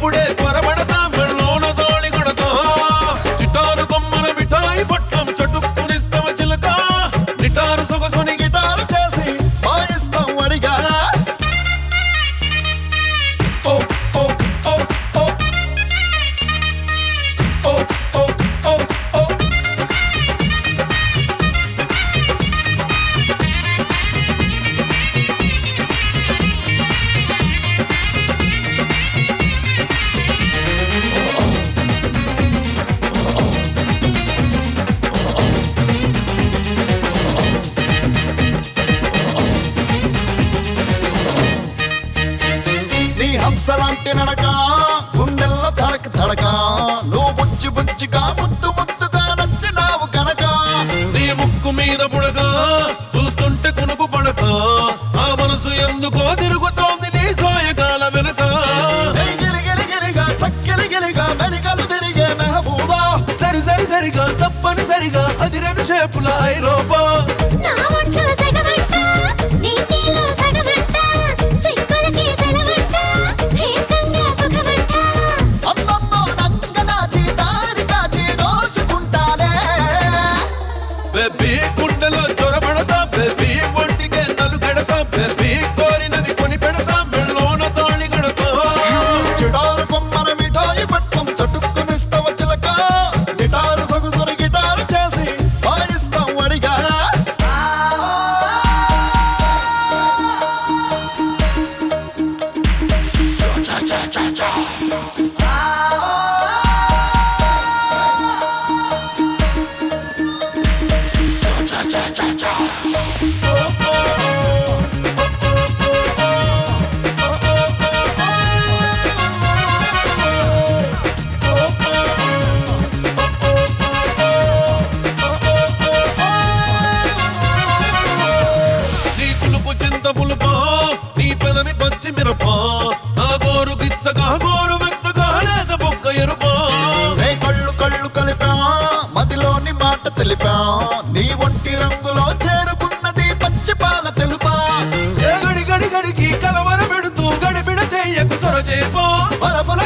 ఇప్పుడే త్వరపడతా మెళ్ళోన తోళి కొడతా చిటారు కొమ్మల మిఠాయి పట్లం చటుక్కునిస్తవ చిలక నిటారు సొగసుని గిటారు చేసి వాయిస్తాం అడిగా ఓ ఓ ఓ ఓ ఓ ఓ ఓ ఓ నీ హంసలాంటి నడక గుండెల్లో తడక తడక నువ్వు బుజ్జి బుజ్జిగా ముద్దు ముద్దుగా నచ్చినావు కనుక నీ ముక్కు మీద పుడక చూస్తుంటే కునుకు పడక ఆ మనసు ఎందుకో తిరుగుతోంది నీ సాయకాల వెనక ఏయ్ గిలి గిలి గిలిగా చక్కిలి గిలిగా మెలికలు తిరిగే మెహబూబా సరి సరి సరిగా తప్పనిసరిగా అది రెండు షేపుల ఐరోపా నా ఒంట్లో సగమంట నీటిలో సగమంట సిక్కులకి సెలవంట ఏకంగా సుఖమంట అమ్మమ్మో నంగ నాచి దారి కాచి దోచుకుంటాలే బేబీ గుండెలో చొరబడతా బేబీ ఒంటికే నలు గడతా బేబీ కోరినది కొని పెడతా మెళ్ళోన తాళి గడతా చిటారు కొమ్మన మిఠాయి పట్టం చటుక్కునిస్తవ చిలక గిటారు సొగుసుని గిటారు చేసి వాయిస్తాం అడిగా నీ కులుపు చింత పులుపా నీ పెదవి పచ్చి మిరపా నా గోరు గిచ్చగా గోరు మెచ్చగా లేత బొక్క ఎరుపా రే కళ్ళు కళ్ళు కలిపా మదిలోని మాట తెలిపా నీ ఒంటి రంగులో చేరుకున్నది పచ్చి పాల తెలుపా ఏ గడి గడి గడికి కలవర పెడుతూ గడిబిడ చెయ్యకు సొర చేపా బలబల